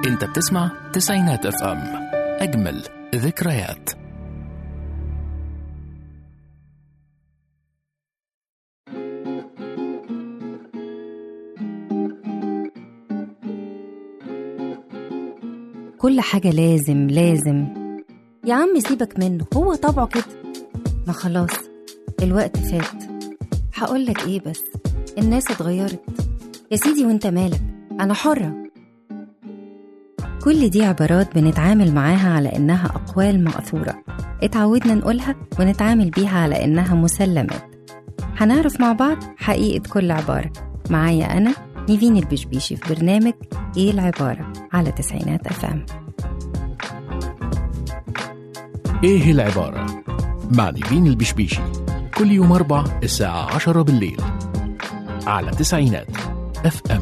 انت بتسمع تسعينات اف ام اجمل ذكريات كل حاجة لازم لازم يا عم سيبك منه هو طبعه كده ما خلاص الوقت فات هقولك ايه بس الناس اتغيرت يا سيدي وانت مالك انا حرة كل دي عبارات بنتعامل معاها على انها اقوال مأثورة اتعودنا نقولها ونتعامل بيها على انها مسلمات هنعرف مع بعض حقيقة كل عبارة معايا أنا نيفين البشبيشي في برنامج إيه العبارة على تسعينات أفام ايه العبارة مع نيفين البشبيشي كل يوم أربع الساعة عشرة بالليل على تسعينات اف ام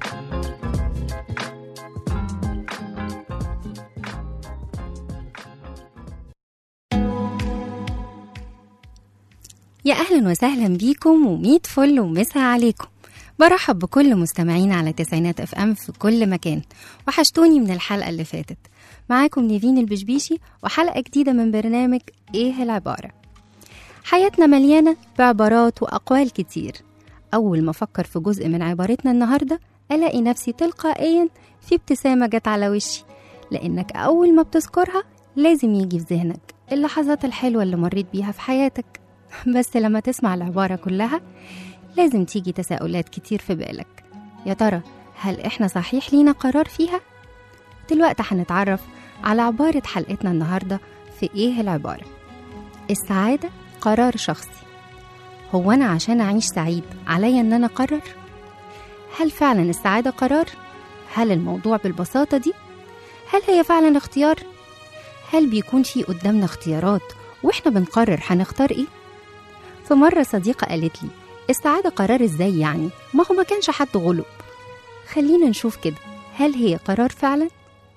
يا أهلا وسهلا بيكم وميت فل ومسها عليكم برحب بكل مستمعين على تسعينات اف ام في كل مكان وحشتوني من الحلقة اللي فاتت معاكم نيفين البشبيشي وحلقة جديدة من برنامج ايه العبارة حياتنا مليانة بعبارات وأقوال كتير أول ما أفكر في جزء من عبارتنا النهاردة ألاقي نفسي تلقائيا في ابتسامة جت على وشي لأنك أول ما بتذكرها لازم يجي في ذهنك اللحظات الحلوة اللي مريت بيها في حياتك بس لما تسمع العبارة كلها لازم تيجي تساؤلات كتير في بالك يا ترى هل إحنا صحيح لينا قرار فيها؟ دلوقتي هنتعرف على عبارة حلقتنا النهاردة في إيه العبارة السعادة قرار شخصي هو أنا عشان أعيش سعيد عليا إن أنا أقرر؟ هل فعلا السعادة قرار؟ هل الموضوع بالبساطة دي؟ هل هي فعلا اختيار؟ هل بيكون في قدامنا اختيارات وإحنا بنقرر هنختار إيه؟ في مرة صديقة قالت لي السعادة قرار إزاي يعني؟ ما هو ما كانش حد غلب خلينا نشوف كده هل هي قرار فعلا؟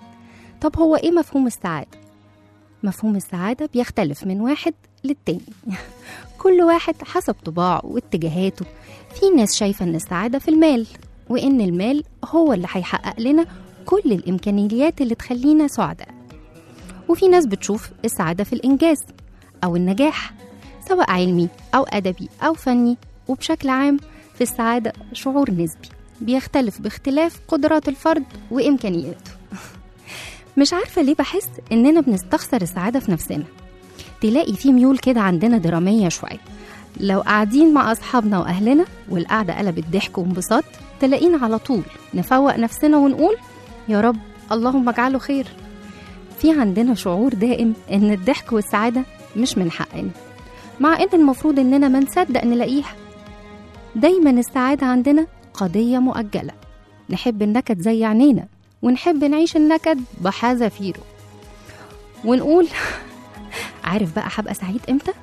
طب هو إيه مفهوم السعادة؟ مفهوم السعادة بيختلف من واحد للتاني كل واحد حسب طباعه واتجاهاته في ناس شايفة إن السعادة في المال وإن المال هو اللي هيحقق لنا كل الإمكانيات اللي تخلينا سعداء وفي ناس بتشوف السعادة في الإنجاز أو النجاح سواء علمي أو أدبي أو فني وبشكل عام في السعادة شعور نسبي بيختلف باختلاف قدرات الفرد وإمكانياته مش عارفة ليه بحس إننا بنستخسر السعادة في نفسنا تلاقي في ميول كده عندنا درامية شوية لو قاعدين مع أصحابنا وأهلنا والقعدة قلبت ضحك وانبساط تلاقينا على طول نفوق نفسنا ونقول يا رب اللهم اجعله خير في عندنا شعور دائم إن الضحك والسعادة مش من حقنا مع إن المفروض إننا ما نصدق نلاقيها دايما السعادة عندنا قضية مؤجلة نحب النكد زي عينينا ونحب نعيش النكد بحذافيره ونقول عارف بقى هبقى سعيد امتى؟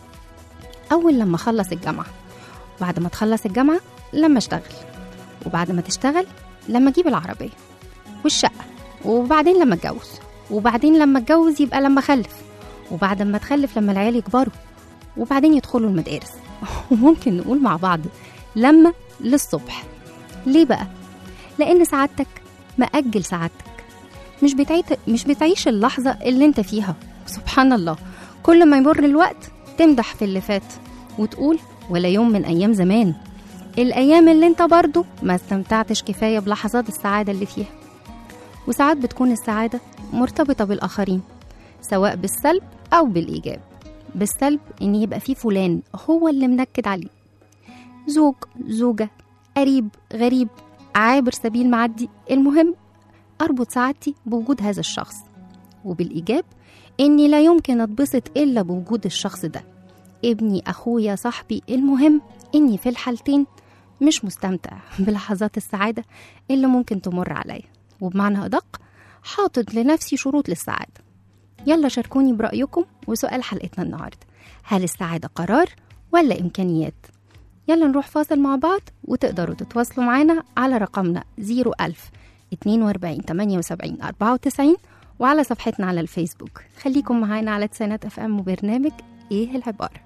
أول لما أخلص الجامعة بعد ما تخلص الجامعة لما أشتغل وبعد ما تشتغل لما أجيب العربية والشقة وبعدين لما أتجوز وبعدين لما أتجوز يبقى لما أخلف وبعد ما أتخلف لما العيال يكبروا وبعدين يدخلوا المدارس وممكن نقول مع بعض لما للصبح ليه بقى؟ لأن سعادتك مأجل سعادتك مش بتعيش مش بتعيش اللحظة اللي انت فيها سبحان الله كل ما يمر الوقت تمدح في اللي فات وتقول ولا يوم من أيام زمان الأيام اللي انت برضو ما استمتعتش كفاية بلحظات السعادة اللي فيها وساعات بتكون السعادة مرتبطة بالآخرين سواء بالسلب أو بالإيجاب بالسلب إن يبقى في فلان هو اللي منكد عليه زوج زوجة قريب غريب عابر سبيل معدي المهم أربط سعادتي بوجود هذا الشخص وبالإيجاب إني لا يمكن أتبسط إلا بوجود الشخص ده ابني أخويا صاحبي المهم إني في الحالتين مش مستمتع بلحظات السعادة اللي ممكن تمر عليا وبمعنى أدق حاطط لنفسي شروط للسعادة يلا شاركوني برأيكم وسؤال حلقتنا النهاردة هل السعادة قرار ولا إمكانيات؟ يلا نروح فاصل مع بعض وتقدروا تتواصلوا معانا على رقمنا 01000 42 78 94 وعلى صفحتنا على الفيسبوك خليكم معانا على تسعينات اف ام وبرنامج ايه العبارة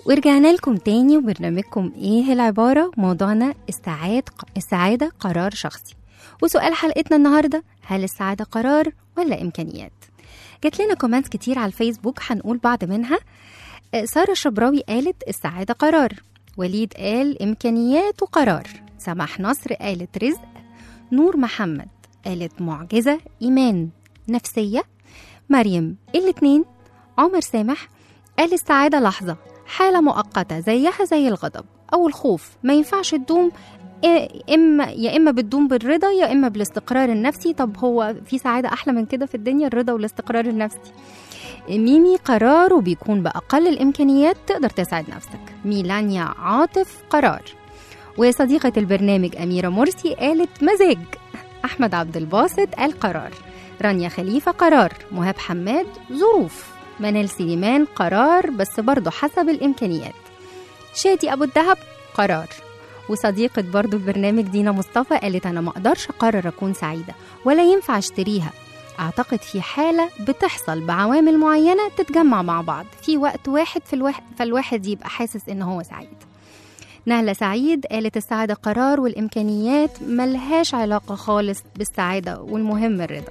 ورجعنا لكم تاني وبرنامجكم ايه العبارة موضوعنا السعاد السعادة قرار شخصي وسؤال حلقتنا النهاردة هل السعادة قرار ولا إمكانيات جات لنا كومنتس كتير على الفيسبوك هنقول بعض منها آه، سارة الشبراوي قالت السعادة قرار وليد قال إمكانيات وقرار سماح نصر قالت رزق نور محمد قالت معجزة إيمان نفسية مريم الاتنين عمر سامح قال السعادة لحظة حالة مؤقتة زيها زي الغضب أو الخوف ما ينفعش تدوم إيه- إما يا إما بتدوم بالرضا يا إما بالاستقرار النفسي طب هو في سعادة أحلى من كده في الدنيا الرضا والاستقرار النفسي ميمي قرار وبيكون بأقل الإمكانيات تقدر تسعد نفسك ميلانيا عاطف قرار وصديقة البرنامج أميرة مرسي قالت مزاج أحمد عبد الباسط قال قرار رانيا خليفة قرار مهاب حماد ظروف منال سليمان قرار بس برضه حسب الإمكانيات شادي أبو الدهب قرار وصديقة برضه البرنامج دينا مصطفى قالت أنا ما أقدرش أقرر أكون سعيدة ولا ينفع أشتريها أعتقد في حالة بتحصل بعوامل معينة تتجمع مع بعض في وقت واحد في الواحد فالواحد يبقى حاسس إن هو سعيد نهلة سعيد قالت السعادة قرار والإمكانيات ملهاش علاقة خالص بالسعادة والمهم الرضا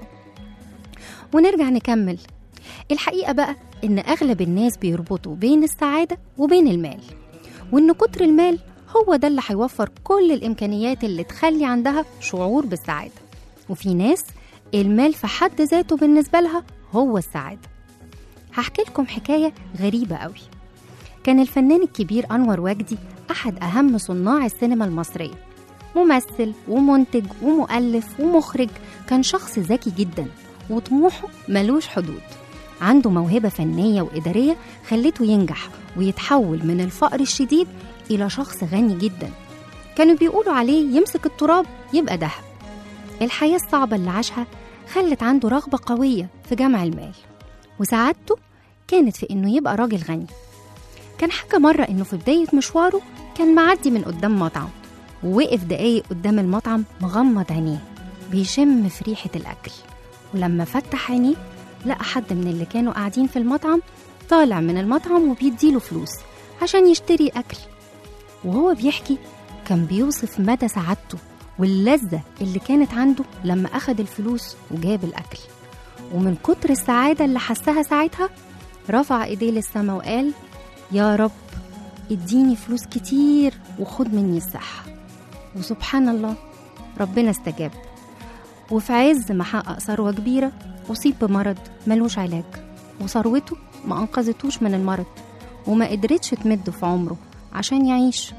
ونرجع نكمل الحقيقة بقى إن أغلب الناس بيربطوا بين السعادة وبين المال وإن كتر المال هو ده اللي هيوفر كل الإمكانيات اللي تخلي عندها شعور بالسعادة وفي ناس المال في حد ذاته بالنسبة لها هو السعادة هحكي لكم حكاية غريبة قوي كان الفنان الكبير أنور وجدي أحد أهم صناع السينما المصرية ممثل ومنتج ومؤلف ومخرج كان شخص ذكي جدا وطموحه ملوش حدود عنده موهبة فنية وإدارية خلته ينجح ويتحول من الفقر الشديد إلى شخص غني جدا كانوا بيقولوا عليه يمسك التراب يبقى دهب الحياة الصعبة اللي عاشها خلت عنده رغبة قوية في جمع المال وسعادته كانت في إنه يبقى راجل غني كان حكى مرة إنه في بداية مشواره كان معدي من قدام مطعم ووقف دقايق قدام المطعم مغمض عينيه بيشم في ريحة الأكل ولما فتح عينيه لقى حد من اللي كانوا قاعدين في المطعم طالع من المطعم وبيديله فلوس عشان يشتري أكل وهو بيحكي كان بيوصف مدى سعادته واللذة اللي كانت عنده لما أخد الفلوس وجاب الأكل ومن كتر السعادة اللي حسها ساعتها رفع إيديه للسما وقال يا رب اديني فلوس كتير وخد مني الصحة وسبحان الله ربنا استجاب وفي عز ما حقق ثروة كبيرة أصيب بمرض ملوش علاج وثروته ما أنقذتوش من المرض وما قدرتش تمده في عمره عشان يعيش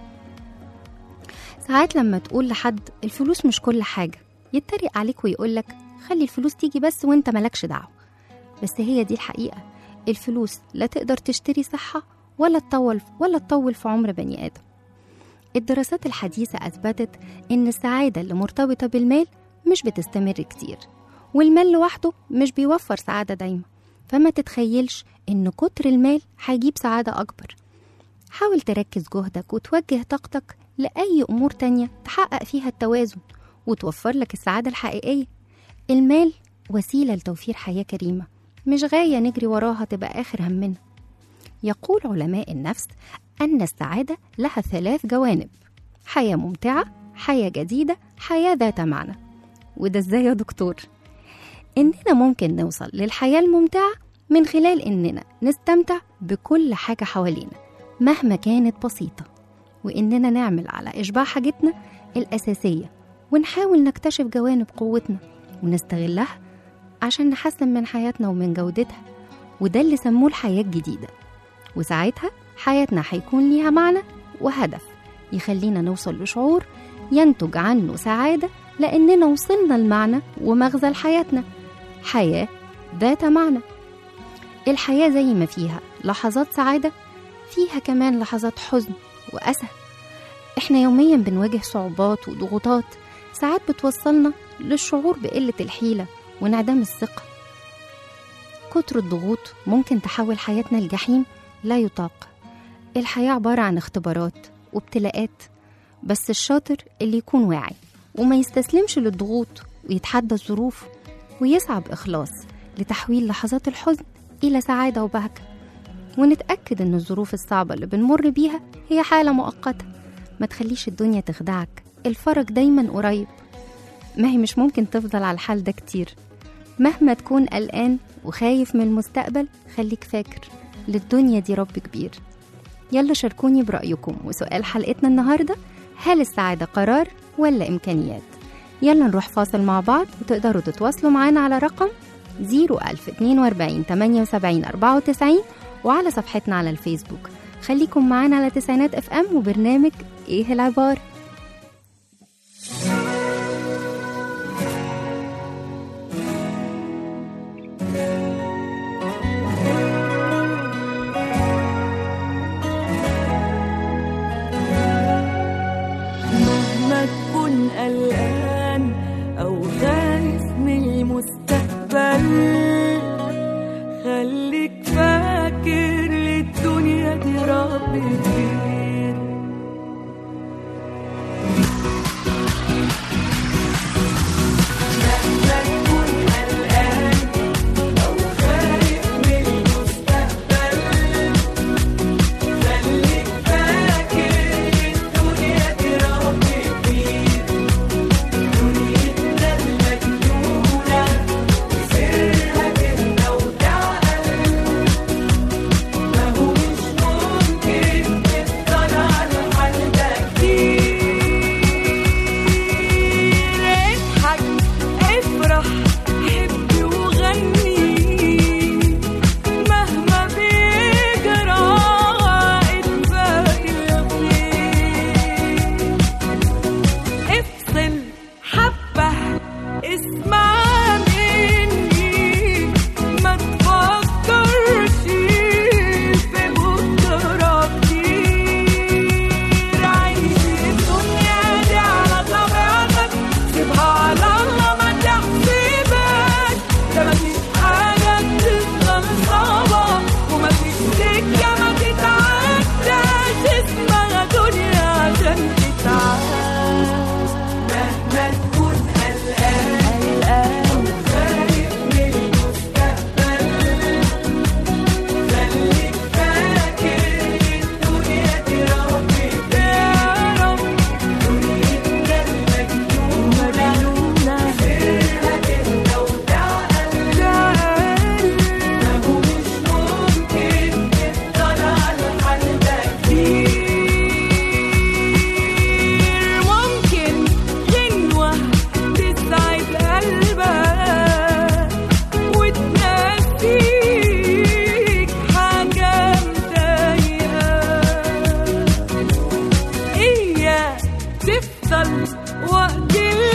ساعات لما تقول لحد الفلوس مش كل حاجة يتريق عليك ويقولك خلي الفلوس تيجي بس وانت ملكش دعوة بس هي دي الحقيقة الفلوس لا تقدر تشتري صحة ولا تطول ولا تطول في عمر بني آدم الدراسات الحديثة أثبتت إن السعادة اللي مرتبطة بالمال مش بتستمر كتير والمال لوحده مش بيوفر سعادة دايما فما تتخيلش إن كتر المال هيجيب سعادة أكبر حاول تركز جهدك وتوجه طاقتك لأي أمور تانية تحقق فيها التوازن وتوفر لك السعادة الحقيقية المال وسيلة لتوفير حياة كريمة مش غاية نجري وراها تبقى آخر همنا يقول علماء النفس أن السعادة لها ثلاث جوانب حياة ممتعة حياة جديدة حياة ذات معنى وده ازاي يا دكتور إننا ممكن نوصل للحياة الممتعة من خلال إننا نستمتع بكل حاجة حوالينا مهما كانت بسيطة وإننا نعمل على إشباع حاجتنا الأساسية ونحاول نكتشف جوانب قوتنا ونستغلها عشان نحسن من حياتنا ومن جودتها وده اللي سموه الحياة الجديدة وساعتها حياتنا هيكون ليها معنى وهدف يخلينا نوصل لشعور ينتج عنه سعادة لأننا وصلنا لمعنى ومغزى لحياتنا حياة ذات معنى الحياة زي ما فيها لحظات سعادة فيها كمان لحظات حزن وأسى احنا يوميا بنواجه صعوبات وضغوطات ساعات بتوصلنا للشعور بقلة الحيلة وانعدام الثقة كتر الضغوط ممكن تحول حياتنا لجحيم لا يطاق الحياة عبارة عن اختبارات وابتلاءات بس الشاطر اللي يكون واعي وما يستسلمش للضغوط ويتحدى الظروف ويسعى بإخلاص لتحويل لحظات الحزن إلى سعادة وبهجة ونتأكد إن الظروف الصعبة اللي بنمر بيها هي حالة مؤقتة ما تخليش الدنيا تخدعك الفرج دايما قريب ما هي مش ممكن تفضل على الحال ده كتير مهما تكون قلقان وخايف من المستقبل خليك فاكر للدنيا دي رب كبير يلا شاركوني برأيكم وسؤال حلقتنا النهاردة هل السعادة قرار ولا إمكانيات؟ يلا نروح فاصل مع بعض وتقدروا تتواصلوا معانا على رقم 01042 78 94 وعلى صفحتنا على الفيسبوك خليكم معانا على تسعينات اف ام وبرنامج ايه العبارة مهما تكون قلقان أو خايف من المستقبل خليك فاكر للدنيا دي رب كبير مهما تكون قلقان أو خايف من المستقبل خليك فاكر الدنيا دي رب كبير دنيتنا المجنونة سرها كلمة وتعقل ما هو مش ممكن تفضل على الحال ده كتير اضحك افرح حب وغني مهما بيجرى اتفائل الخير افصل حبة اسمع مني ما تفكرش في بكرة كتير عيش الدنيا دي على طبيعتك سيبها على الله ما تحسبك ده مفيش حاجة بتفضل صعبة ومفيش سكة ما تتعداش اسمها دنيا عشان تتعاش مهما تكون قلقان قلقان خايف من المستقبل خليك فاكر الدنيا دي رب يا رب دنيتنا المجنونة سرها كلمة وتعقل ما هو مش ممكن تفضل على الحال ده كتير ممكن غنوة تسعد قلبك وتنسيك حاجة مضايقاك هي تفضل وقت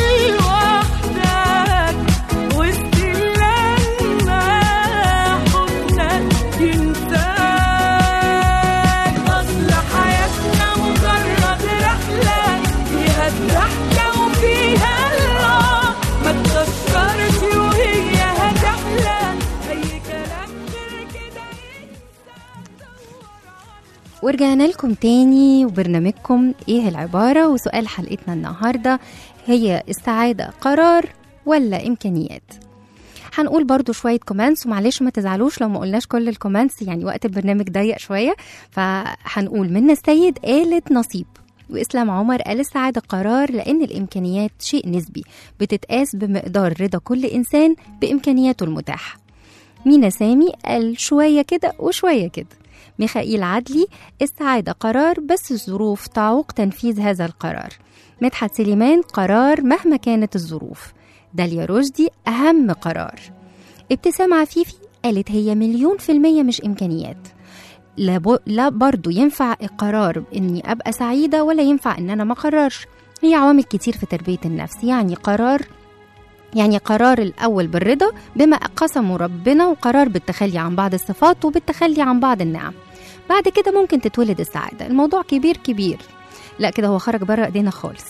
لوحدك وسط اللمة حضنك ينساك أصل حياتنا مجرد رحلة فيها الضحكة وفيها الراحة ما تفكرش وهي هتحلى أي كلام غير كده ورجعنا لكم تاني وبرنامجكم ايه العبارة وسؤال حلقتنا النهاردة هي السعادة قرار ولا إمكانيات هنقول برضو شوية كومنتس ومعلش ما تزعلوش لو ما قلناش كل الكومنتس يعني وقت البرنامج ضيق شوية فهنقول منا السيد قالت نصيب وإسلام عمر قال السعادة قرار لأن الإمكانيات شيء نسبي بتتقاس بمقدار رضا كل إنسان بإمكانياته المتاحة مينا سامي قال شوية كده وشوية كده ميخائيل عدلي السعادة قرار بس الظروف تعوق تنفيذ هذا القرار مدحت سليمان قرار مهما كانت الظروف داليا رشدي أهم قرار ابتسام عفيفي قالت هي مليون في المية مش إمكانيات لا, ب... لا برضو ينفع القرار إني أبقى سعيدة ولا ينفع إن أنا ما قررش هي عوامل كتير في تربية النفس يعني قرار يعني قرار الأول بالرضا بما قسمه ربنا وقرار بالتخلي عن بعض الصفات وبالتخلي عن بعض النعم بعد كده ممكن تتولد السعادة الموضوع كبير كبير لا كده هو خرج بره ايدينا خالص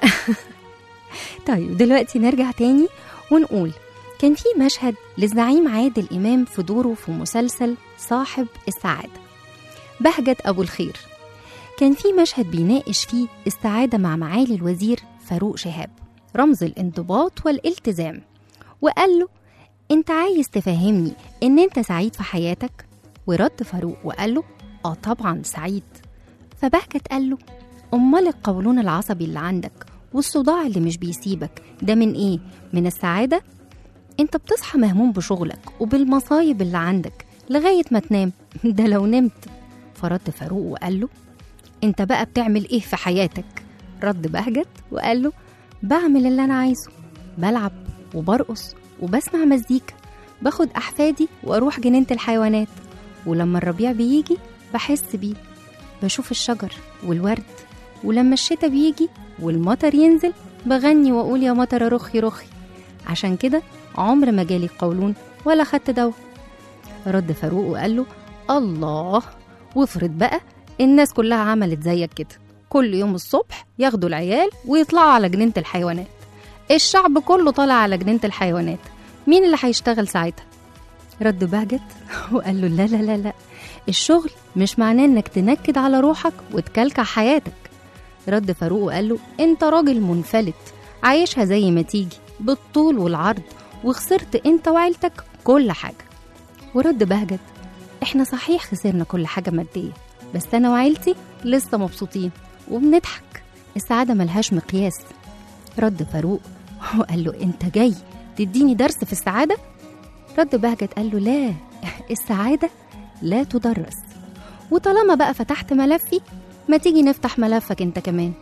طيب دلوقتي نرجع تاني ونقول كان في مشهد للزعيم عادل إمام في دوره في مسلسل صاحب السعادة بهجة أبو الخير كان في مشهد بيناقش فيه السعادة مع معالي الوزير فاروق شهاب رمز الانضباط والالتزام وقال له انت عايز تفهمني ان انت سعيد في حياتك ورد فاروق وقال له اه طبعا سعيد فبهجت قال له امال القولون العصبي اللي عندك والصداع اللي مش بيسيبك ده من ايه من السعاده انت بتصحى مهموم بشغلك وبالمصايب اللي عندك لغايه ما تنام ده لو نمت فرد فاروق وقال له انت بقى بتعمل ايه في حياتك رد بهجت وقال له بعمل اللي انا عايزه بلعب وبرقص وبسمع مزيكا باخد احفادي واروح جنينه الحيوانات ولما الربيع بيجي بحس بيه بشوف الشجر والورد ولما الشتا بيجي والمطر ينزل بغني واقول يا مطر رخي رخي عشان كده عمر ما جالي قولون ولا خدت دواء رد فاروق وقال له الله وافرض بقى الناس كلها عملت زيك كده كل يوم الصبح ياخدوا العيال ويطلعوا على جنينة الحيوانات الشعب كله طالع على جنينة الحيوانات مين اللي هيشتغل ساعتها رد بهجت وقال له لا لا لا لا الشغل مش معناه انك تنكد على روحك وتكلكع حياتك رد فاروق وقال له انت راجل منفلت عايشها زي ما تيجي بالطول والعرض وخسرت انت وعيلتك كل حاجة ورد بهجت احنا صحيح خسرنا كل حاجة مادية بس انا وعيلتي لسه مبسوطين وبنضحك السعادة ملهاش مقياس رد فاروق وقال له انت جاي تديني درس في السعادة رد بهجت قال له لا السعادة لا تدرس وطالما بقى فتحت ملفي ما تيجي نفتح ملفك انت كمان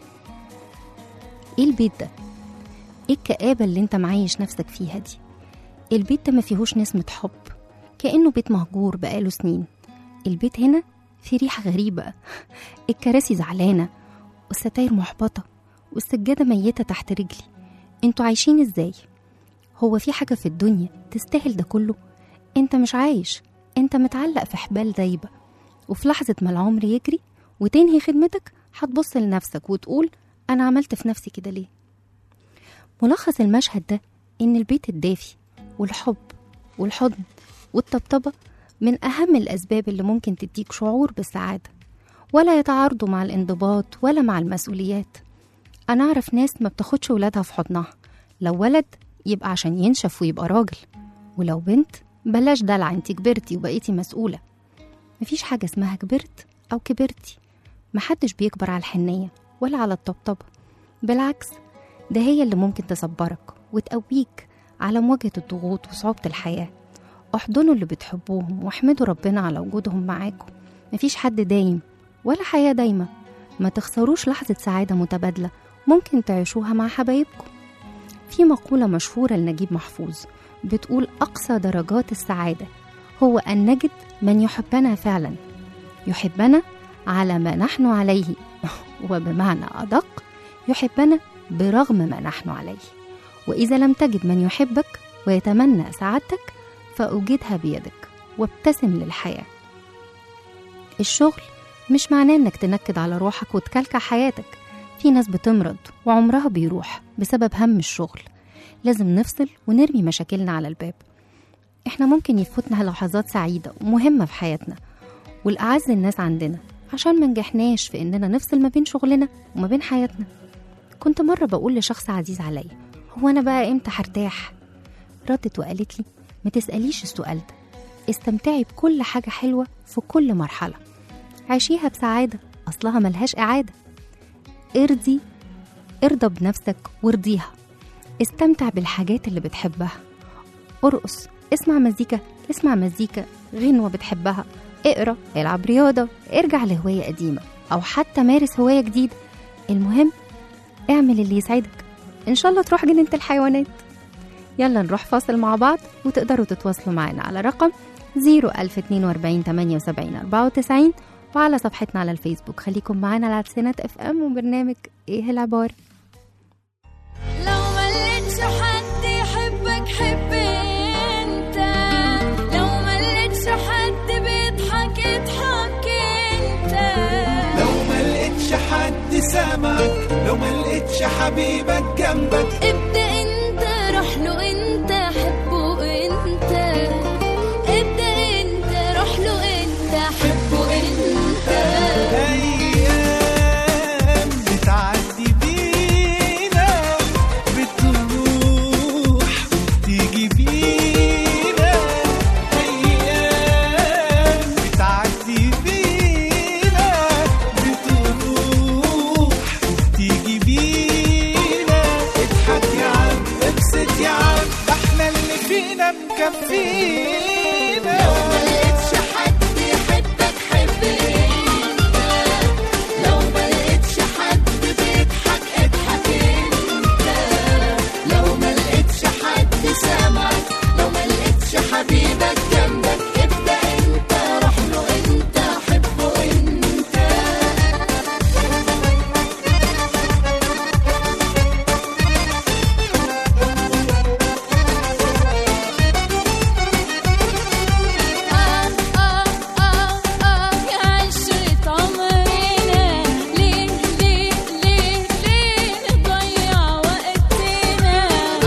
ايه البيت ده ايه الكآبة اللي انت معيش نفسك فيها دي البيت ده ما فيهوش نسمة حب كأنه بيت مهجور بقاله سنين البيت هنا في ريحة غريبة الكراسي زعلانة والستاير محبطة والسجادة ميتة تحت رجلي انتوا عايشين ازاي هو في حاجة في الدنيا تستاهل ده كله انت مش عايش انت متعلق في حبال دايبة وفي لحظة ما العمر يجري وتنهي خدمتك هتبص لنفسك وتقول أنا عملت في نفسي كده ليه ملخص المشهد ده إن البيت الدافي والحب والحضن والطبطبة من أهم الأسباب اللي ممكن تديك شعور بالسعادة ولا يتعارضوا مع الانضباط ولا مع المسؤوليات أنا أعرف ناس ما بتاخدش ولادها في حضنها لو ولد يبقى عشان ينشف ويبقى راجل ولو بنت بلاش دلع انت كبرتي وبقيتي مسؤولة مفيش حاجة اسمها كبرت أو كبرتي محدش بيكبر على الحنية ولا على الطبطبة بالعكس ده هي اللي ممكن تصبرك وتقويك على مواجهة الضغوط وصعوبة الحياة احضنوا اللي بتحبوهم واحمدوا ربنا على وجودهم معاكم مفيش حد دايم ولا حياة دايمة ما تخسروش لحظة سعادة متبادلة ممكن تعيشوها مع حبايبكم في مقولة مشهورة لنجيب محفوظ بتقول أقصى درجات السعادة هو أن نجد من يحبنا فعلا يحبنا على ما نحن عليه وبمعنى أدق يحبنا برغم ما نحن عليه وإذا لم تجد من يحبك ويتمنى سعادتك فأوجدها بيدك وابتسم للحياة الشغل مش معناه إنك تنكد على روحك وتكلكع حياتك في ناس بتمرض وعمرها بيروح بسبب هم الشغل لازم نفصل ونرمي مشاكلنا على الباب احنا ممكن يفوتنا لحظات سعيدة ومهمة في حياتنا والأعز الناس عندنا عشان ما نجحناش في إننا نفصل ما بين شغلنا وما بين حياتنا كنت مرة بقول لشخص عزيز عليا هو أنا بقى إمتى هرتاح ردت وقالت لي ما تسأليش السؤال ده استمتعي بكل حاجة حلوة في كل مرحلة عيشيها بسعادة أصلها ملهاش إعادة ارضي ارضى بنفسك وارضيها استمتع بالحاجات اللي بتحبها ارقص اسمع مزيكا اسمع مزيكا غنوة بتحبها اقرا العب رياضة ارجع لهواية قديمة أو حتى مارس هواية جديدة المهم اعمل اللي يسعدك إن شاء الله تروح جنينة الحيوانات يلا نروح فاصل مع بعض وتقدروا تتواصلوا معنا على رقم 01042 78 94 وعلى صفحتنا على الفيسبوك خليكم معانا على تسعينات اف ام وبرنامج ايه العبارة لو ما لقيتش حد يحبك حب انت لو ما لقيتش حد بيضحك اضحك انت لو ما لقيتش حد سامعك لو ما لقيتش حبيبك جنبك ابدأ انت روح له انت حبه انت ابدأ انت روح له انت حبه انت أيام بتعدي بينا بتروح وبتيجي بينا أيام فينا مكفينا ملقتش حد يحبك حب انت لو ملقتش حد بيضحك اضحك انت لو ملقتش حد سامعك لو ملقتش حبيبك جنبك ابدأ انت روح له انت حبه انت آه آه آه آه يا عشرة عمرنا ليه ليه ليه ليه نضيع وقتنا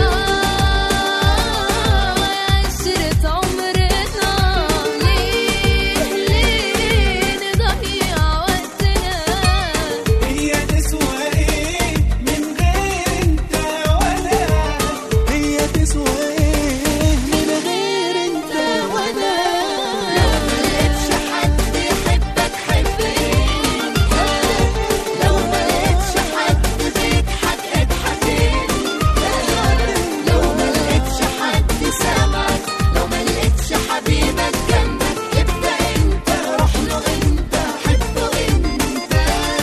آه يا عشرة عمرنا ليه ليه نضيع وقتنا هي تسوى ايه من غير انت ولا هي تسوى ايه من غير انت ولا لو ملقتش حد يحبك حب انت لو ملقتش حد بيضحك اضحك انت لو ملقتش حد سامعك لو ملقتش حبيبك جنبك ابدأ انت روح له انت حبه انت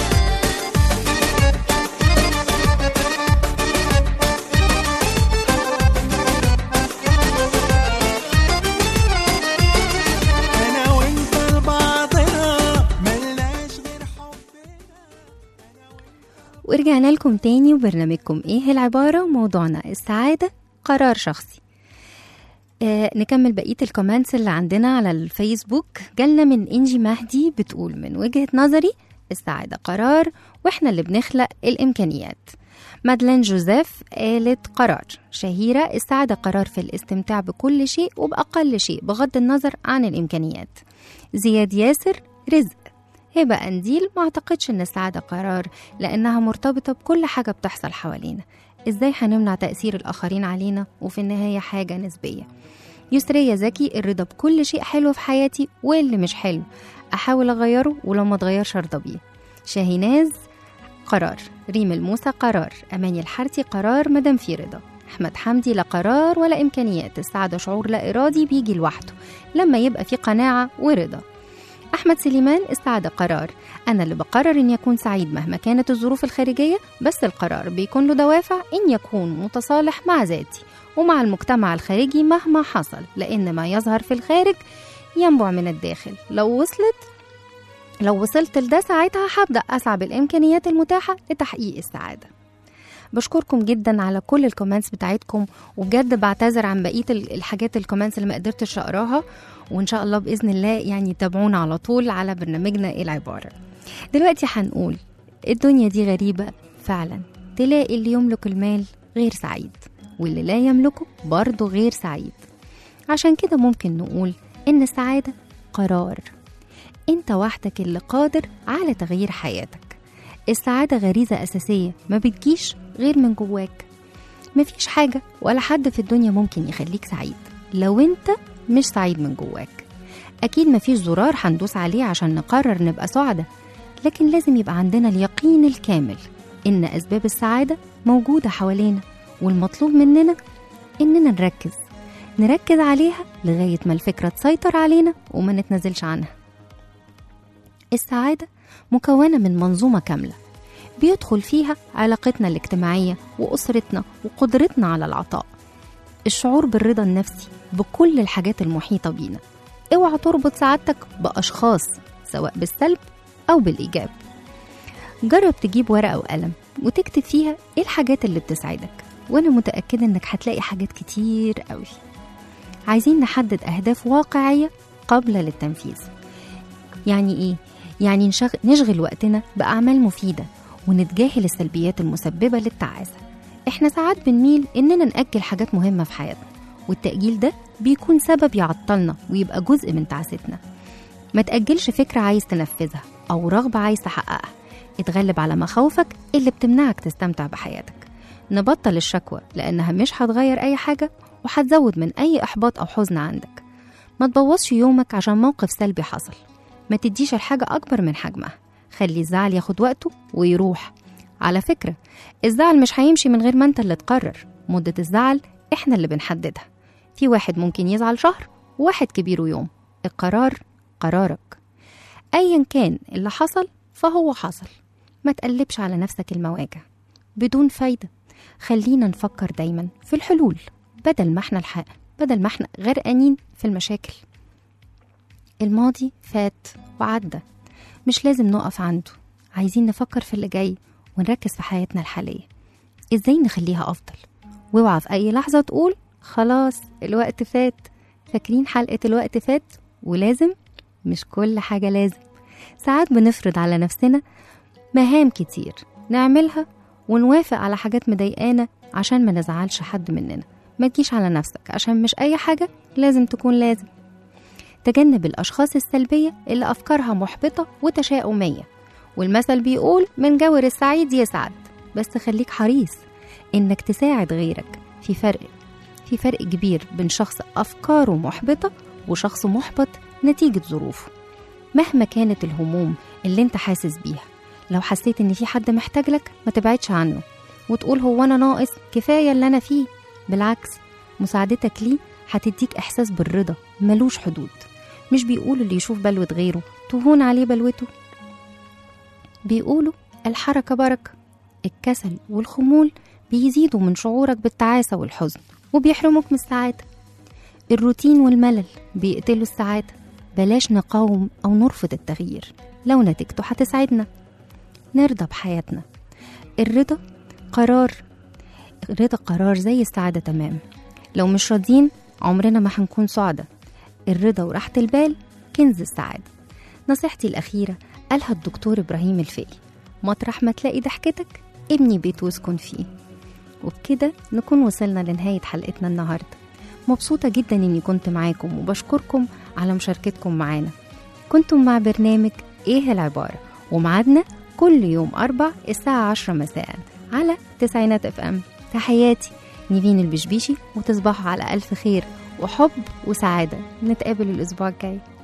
انا وانت لبعضنا ملناش غير حبنا ورجعنا لكم تاني وبرنامجكم ايه العبارة وموضوعنا السعادة قرار شخصي آه نكمل بقية الكومنتس اللي عندنا على الفيسبوك جالنا من إنجي مهدي بتقول من وجهة نظري السعادة قرار وإحنا اللي بنخلق الإمكانيات مادلين جوزيف قالت قرار شهيرة السعادة قرار في الاستمتاع بكل شيء وبأقل شيء بغض النظر عن الإمكانيات زياد ياسر رزق هبة أنديل ما أعتقدش إن السعادة قرار لأنها مرتبطة بكل حاجة بتحصل حوالينا إزاي هنمنع تأثير الآخرين علينا وفي النهاية حاجة نسبية يسرية زكي الرضا بكل شيء حلو في حياتي واللي مش حلو أحاول أغيره ولو ما اتغيرش أرضى بيه شاهيناز قرار ريم الموسى قرار أماني الحارتي قرار مدام في رضا أحمد حمدي لا قرار ولا إمكانيات السعادة شعور لا إرادي بيجي لوحده لما يبقى في قناعة ورضا أحمد سليمان السعادة قرار أنا اللي بقرر إني أكون سعيد مهما كانت الظروف الخارجية بس القرار بيكون له دوافع إن يكون متصالح مع ذاتي ومع المجتمع الخارجي مهما حصل لأن ما يظهر في الخارج ينبع من الداخل لو وصلت لو وصلت لده ساعتها هبدأ أسعى بالإمكانيات المتاحة لتحقيق السعادة بشكركم جدا على كل الكومنتس بتاعتكم وبجد بعتذر عن بقيه ال- الحاجات الكومنتس اللي ما قدرتش اقراها وان شاء الله باذن الله يعني تابعونا على طول على برنامجنا ايه العباره دلوقتي هنقول الدنيا دي غريبه فعلا تلاقي اللي يملك المال غير سعيد واللي لا يملكه برضه غير سعيد عشان كده ممكن نقول ان السعاده قرار انت وحدك اللي قادر على تغيير حياتك السعادة غريزة أساسية ما بتجيش غير من جواك مفيش حاجة ولا حد في الدنيا ممكن يخليك سعيد لو انت مش سعيد من جواك أكيد مفيش زرار هندوس عليه عشان نقرر نبقى سعداء لكن لازم يبقى عندنا اليقين الكامل إن أسباب السعادة موجودة حوالينا والمطلوب مننا إننا نركز نركز عليها لغاية ما الفكرة تسيطر علينا وما نتنازلش عنها السعادة مكونة من منظومة كاملة بيدخل فيها علاقتنا الاجتماعية وأسرتنا وقدرتنا على العطاء الشعور بالرضا النفسي بكل الحاجات المحيطة بينا اوعى تربط سعادتك بأشخاص سواء بالسلب أو بالإيجاب جرب تجيب ورقة وقلم وتكتب فيها ايه الحاجات اللي بتسعدك وانا متأكدة انك هتلاقي حاجات كتير قوي عايزين نحدد أهداف واقعية قابلة للتنفيذ يعني ايه؟ يعني نشغ... نشغل وقتنا بأعمال مفيدة ونتجاهل السلبيات المسببة للتعاسة احنا ساعات بنميل اننا نأجل حاجات مهمة في حياتنا والتأجيل ده بيكون سبب يعطلنا ويبقى جزء من تعاستنا ما تأجلش فكرة عايز تنفذها أو رغبة عايز تحققها اتغلب على مخاوفك اللي بتمنعك تستمتع بحياتك نبطل الشكوى لأنها مش هتغير أي حاجة وهتزود من أي إحباط أو حزن عندك ما تبوظش يومك عشان موقف سلبي حصل ما تديش الحاجة أكبر من حجمها خلي الزعل ياخد وقته ويروح على فكرة الزعل مش هيمشي من غير ما انت اللي تقرر مدة الزعل احنا اللي بنحددها في واحد ممكن يزعل شهر وواحد كبيره يوم القرار قرارك أيا كان اللي حصل فهو حصل ما تقلبش على نفسك المواجع بدون فايدة خلينا نفكر دايما في الحلول بدل ما احنا الحق بدل ما احنا غرقانين في المشاكل الماضي فات وعدى مش لازم نقف عنده عايزين نفكر في اللي جاي ونركز في حياتنا الحالية ازاي نخليها أفضل واوعى في أي لحظة تقول خلاص الوقت فات فاكرين حلقة الوقت فات ولازم مش كل حاجة لازم ساعات بنفرض على نفسنا مهام كتير نعملها ونوافق على حاجات مضايقانا عشان ما نزعلش حد مننا ما تجيش على نفسك عشان مش أي حاجة لازم تكون لازم تجنب الأشخاص السلبية اللي أفكارها محبطة وتشاؤمية والمثل بيقول من جور السعيد يسعد بس خليك حريص إنك تساعد غيرك في فرق في فرق كبير بين شخص أفكاره محبطة وشخص محبط نتيجة ظروفه مهما كانت الهموم اللي انت حاسس بيها لو حسيت ان في حد محتاج لك ما تبعدش عنه وتقول هو انا ناقص كفاية اللي انا فيه بالعكس مساعدتك ليه هتديك احساس بالرضا ملوش حدود مش بيقولوا اللي يشوف بلوة غيره تهون عليه بلوته بيقولوا الحركة بركة الكسل والخمول بيزيدوا من شعورك بالتعاسة والحزن وبيحرموك من السعادة الروتين والملل بيقتلوا السعادة بلاش نقاوم أو نرفض التغيير لو نتيجته هتسعدنا نرضى بحياتنا الرضا قرار الرضا قرار زي السعادة تمام لو مش راضيين عمرنا ما هنكون سعداء الرضا وراحة البال كنز السعادة نصيحتي الأخيرة قالها الدكتور إبراهيم الفقي مطرح ما تلاقي ضحكتك ابني بيت واسكن فيه وبكده نكون وصلنا لنهاية حلقتنا النهاردة مبسوطة جدا إني كنت معاكم وبشكركم على مشاركتكم معانا كنتم مع برنامج إيه العبارة ومعادنا كل يوم أربع الساعة عشرة مساء على تسعينات اف ام تحياتي نيفين البشبيشي وتصبحوا على ألف خير وحب وسعادة نتقابل الأسبوع الجاي